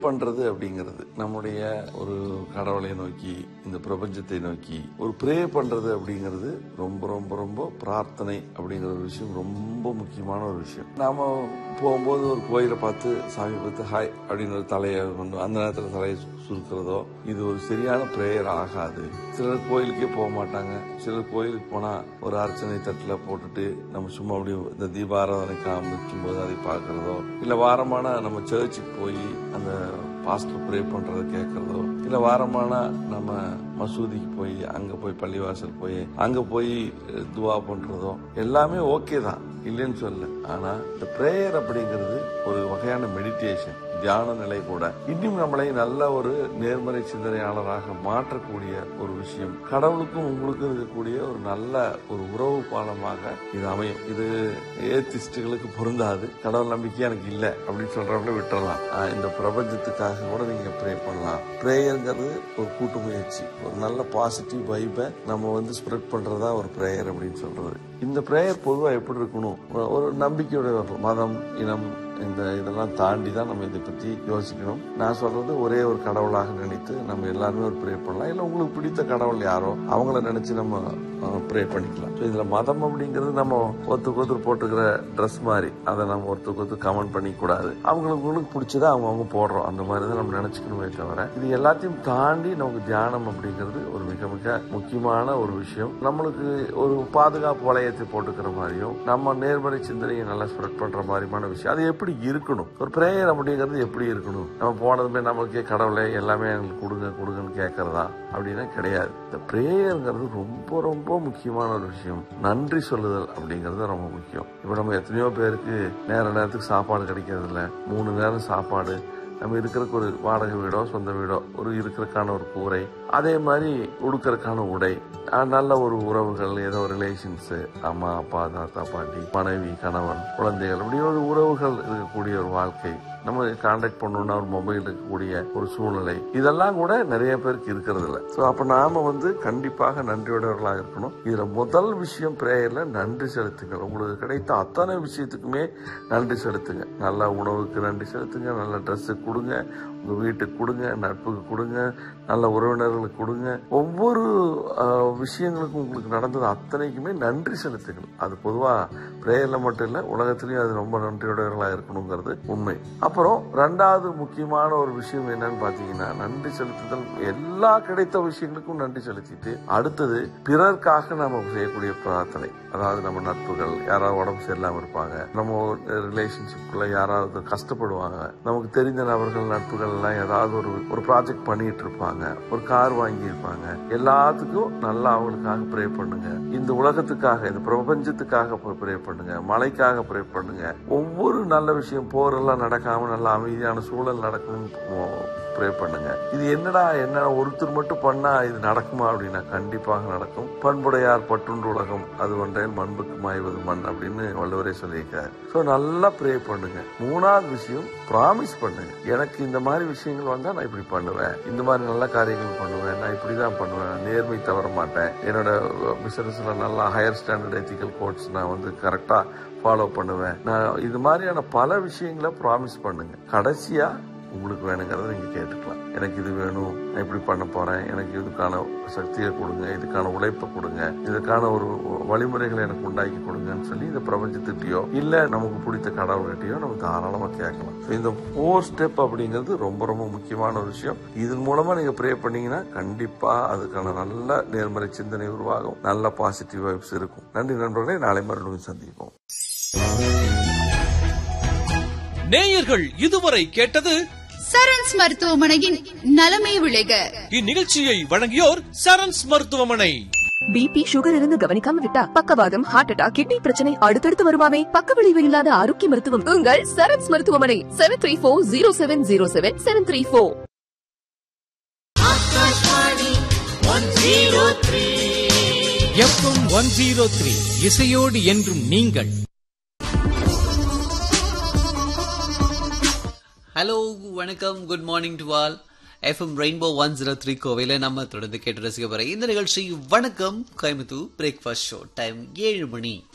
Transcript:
பண்றது அப்படிங்கிறது நம்முடைய ஒரு கடவுளை நோக்கி இந்த பிரபஞ்சத்தை நோக்கி ஒரு ப்ரே பண்றது அப்படிங்கிறது ரொம்ப ரொம்ப ரொம்ப பிரார்த்தனை அப்படிங்கிற ஒரு விஷயம் ரொம்ப முக்கியமான ஒரு விஷயம் நாம போகும்போது ஒரு கோயிலை பார்த்து சாமி பார்த்து ஹாய் அப்படின்னு ஒரு தலையை கொண்டு அந்த நேரத்தில் தலையை சு- சுருக்கிறதோ இது ஒரு சரியான பிரேயர் ஆகாது சிலர் கோயிலுக்கே போக மாட்டாங்க சிலர் கோயிலுக்கு போனா ஒரு அர்ச்சனை தட்டில் போட்டுட்டு நம்ம சும்மா அப்படி இந்த தீபாராதனை காமிக்கும் போது அதை பார்க்கறதோ இல்ல வாரமான நம்ம சர்ச்சுக்கு போய் அந்த பாஸ்டர் ப்ரே பண்றதை கேட்கறதோ இல்ல வாரமான நம்ம மசூதிக்கு போய் அங்க போய் பள்ளிவாசல் போய் அங்க போய் அஹ், துவா பண்றதோ எல்லாமே ஓகே தான் இல்லைன்னு சொல்லல ஆனா இந்த பிரேயர் அப்படிங்கிறது ஒரு வகையான மெடிடேஷன் தியான நிலை கூட இன்னும் நம்மளை நல்ல ஒரு நேர்மறை சிந்தனையாளராக மாற்றக்கூடிய ஒரு விஷயம் கடவுளுக்கும் உங்களுக்கும் இருக்கக்கூடிய ஒரு நல்ல ஒரு உறவு பாலமாக இது அமையும் இது ஏத்திஸ்டுகளுக்கு பொருந்தாது கடவுள் நம்பிக்கை எனக்கு இல்ல அப்படின்னு சொல்றவங்கள விட்டுறலாம் ஆஹ் இந்த பிரபஞ்சத்துக்காக கூட நீங்க ப்ரே பண்ணலாம் ப்ரேயருங்கிறது ஒரு கூட்டு முயற்சி ஒரு நல்ல பாசிட்டிவ் வைபை நம்ம வந்து ஸ்ப்ரெட் பண்றதா ஒரு ப்ரேயர் அப்படின்னு சொல்றது இந்த ப்ரேயர் பொதுவா எப்படி இருக்கணும் ஒரு- ஒரு நம்பிக்கையோட வரணும். மதம் இனம் இந்த இதெல்லாம் தாண்டி தான் நம்ம இதை பத்தி யோசிக்கணும் நான் சொல்றது ஒரே ஒரு கடவுளாக நினைத்து நம்ம எல்லாருமே ஒரு ப்ரே பண்ணலாம் இல்ல உங்களுக்கு பிடித்த கடவுள் யாரோ அவங்கள நினைச்சு நம்ம ப்ரே பண்ணிக்கலாம் So இதுல மதம் அப்படிங்கிறது நம்ம ஒருத்தருக்கு ஒருத்தர் போட்டுக்கிற ட்ரெஸ் மாதிரி அதை நம்ம ஒருத்தருக்கு ஒருத்தர் கமெண்ட் பண்ணிக்க கூடாது அவங்களுக்கு உங்களுக்கு பிடிச்சதை அவங்க அவங்க போடுறோம் அந்த மாதிரி தான் நம்ம நினைச்சுக்கணுமே தவிர இது எல்லாத்தையும் தாண்டி நமக்கு தியானம் அப்படிங்கிறது ஒரு மிக மிக முக்கியமான ஒரு விஷயம் நம்மளுக்கு ஒரு பாதுகாப்பு வளையத்தை போட்டுக்கிற மாதிரியும் நம்ம நேர்மறை சிந்தனையை நல்லா ஸ்ப்ரெட் பண்ற மாதிரியான விஷயம் அது எப்படி இருக்கணும் ஒரு பிரேயர் அப்படிங்கிறது எப்படி இருக்கணும் நம்ம போனதுமே நமக்கே கடவுளே எல்லாமே எங்களுக்கு கொடுங்க கொடுங்கன்னு கேட்கறதா அப்படின்னா கிடையாது இந்த பிரேயருங்கிறது ரொம்ப ரொம்ப முக்கியமான ஒரு விஷயம் நன்றி சொல்லுதல் அப்படிங்கிறது ரொம்ப முக்கியம் இப்போ நம்ம எத்தனையோ பேருக்கு நேர நேரத்துக்கு சாப்பாடு கிடைக்கிறது இல்ல மூணு நேரம் சாப்பாடு நம்ம இருக்கிறதுக்கு ஒரு வாடகை வீடோ சொந்த வீடோ ஒரு இருக்கிறதுக்கான ஒரு கூரை அதே மாதிரி உடுக்கிறதுக்கான உடை அஹ் நல்ல ஒரு உறவுகள் ஏதோ ரிலேஷன்ஸ் அம்மா அப்பா தாத்தா பாட்டி மனைவி கணவன் குழந்தைகள் இப்படி ஒரு உறவுகள் இருக்கக்கூடிய ஒரு வாழ்க்கை நம்ம கான்டாக்ட் பண்ணணும்னா ஒரு மொபைல் இருக்கக்கூடிய ஒரு சூழ்நிலை இதெல்லாம் கூட நிறைய பேருக்கு இருக்கிறது இல்ல சோ அப்ப நாம வந்து கண்டிப்பாக நன்றியுடையவர்களாக இருக்கணும் இதுல முதல் விஷயம் பிரேயர்ல நன்றி செலுத்துங்கள் உங்களுக்கு கிடைத்த அத்தனை விஷயத்துக்குமே நன்றி செலுத்துங்க நல்ல உணவுக்கு நன்றி செலுத்துங்க நல்ல Dress கொடுங்க உங்க வீட்டுக்கு கொடுங்க நட்புக்கு கொடுங்க நல்ல உறவினர்களுக்கு கொடுங்க ஒவ்வொரு ஆஹ், விஷயங்களுக்கும் உங்களுக்கு நடந்தது அத்தனைக்குமே நன்றி செலுத்துங்கள் அது பொதுவா பிரேயர்ல மட்டும் இல்ல உலகத்திலயும் அது ரொம்ப நன்றியுடையவர்களா இருக்கணுங்கிறது உண்மை அப்புறம் ரெண்டாவது முக்கியமான ஒரு விஷயம் என்னன்னு பாத்தீங்கன்னா நன்றி செலுத்துதல் எல்லா கிடைத்த விஷயங்களுக்கும் நன்றி செலுத்திட்டு அடுத்தது பிறர்க்காக நாம செய்யக்கூடிய பிரார்த்தனை அதாவது நம்ம நட்புகள் யாராவது உடம்பு சரியில்லாம இருப்பாங்க நம்ம ரிலேஷன்ஷிப்குள்ள யாராவது கஷ்டப்படுவாங்க நமக்கு தெரிந்த நபர்கள் நட்புகள் எல்லாம் ஏதாவது ஒரு ஒரு ப்ராஜெக்ட் பண்ணிட்டு இருப்பாங்க ஒரு கார் வாங்கி இருப்பாங்க எல்லாத்துக்கும் நல்லா அவங்களுக்காக ப்ரே பண்ணுங்க இந்த உலகத்துக்காக இந்த பிரபஞ்சத்துக்காக ப்ரே பண்ணுங்க மழைக்காக ப்ரே பண்ணுங்க ஒவ்வொரு நல்ல விஷயம் போரெல்லாம் நடக்காம நல்ல அமைதியான சூழல் நடக்கணும் ப்ரே பண்ணுங்க இது என்னடா என்ன ஒருத்தர் மட்டும் பண்ணா இது நடக்குமா அப்படின்னா கண்டிப்பாக நடக்கும் பண்புடையார் பட்டுண்டு உலகம் அது ஒன்றேன் மண்புக்கு மாய்வது மண் அப்படின்னு வள்ளுவரே சொல்லியிருக்காரு ஸோ நல்லா ப்ரே பண்ணுங்க மூணாவது விஷயம் ப்ராமிஸ் பண்ணுங்க எனக்கு இந்த மாதிரி விஷயங்கள் வந்தா நான் இப்படி பண்ணுவேன் இந்த மாதிரி நல்ல காரியங்கள் பண்ணுவேன் நான் இப்படிதான் பண்ணுவேன் நேர்மை தவற மாட்டேன் என்னோட பிசினஸ்ல நல்லா ஹையர் ஸ்டாண்டர்ட் எத்திக்கல் கோட்ஸ் நான் வந்து கரெக்டா ஃபாலோ பண்ணுவேன் நான் இது மாதிரியான பல விஷயங்களை ப்ராமிஸ் பண்ணுங்க கடைசியா உங்களுக்கு வேணுங்கிறத நீங்க கேட்டுக்கலாம் எனக்கு இது வேணும் நான் இப்படி பண்ண போறேன் எனக்கு இதுக்கான சக்தியை கொடுங்க இதுக்கான உழைப்பை கொடுங்க இதுக்கான ஒரு வழிமுறைகளை எனக்கு உண்டாக்கி கொடுங்கன்னு சொல்லி இந்த பிரபஞ்சத்திட்டயோ இல்ல நமக்கு பிடித்த கடவுள்கிட்டயோ நம்ம தாராளமா கேட்கலாம் So, இந்த ஃபோர் ஸ்டெப் அப்படிங்கிறது ரொம்ப ரொம்ப முக்கியமான ஒரு விஷயம் இதன் மூலமா நீங்க ப்ரே பண்ணீங்கன்னா கண்டிப்பா அதுக்கான நல்ல நேர்மறை சிந்தனை உருவாகும் நல்ல பாசிட்டிவ் வைப்ஸ் இருக்கும் நன்றி நண்பர்களே நாளை மறுபடியும் சந்திப்போம் நேயர்கள் இதுவரை கேட்டது சரண்ஸ் மருத்துவமனையின் நலமே விளைக இந்நிகழ்ச்சியை வழங்கியோர் சரண்ஸ் மருத்துவமனை பிபி சுகர் இருந்து கவனிக்காம விட்டா பக்கவாதம் ஹார்ட் அட்டாக் கிட்னி பிரச்சனை அடுத்தடுத்து வருமாமே பக்க விளைவு இல்லாத ஆரோக்கிய மருத்துவம் உங்கள் சரண்ஸ் மருத்துவமனை seven three four zero seven zero seven seven three four FM one zero three இசையோடு என்றும் நீங்கள் ஹலோ வணக்கம் good morning to all FM rainbow one zero three கோவையில் நம்ம தொடர்ந்து கேட்டு ரசிக்க போற இந்த நிகழ்ச்சி வணக்கம் கோயம்புத்தூர் பிரேக்ஃபாஸ்ட் ஷோ டைம் ஏழு மணி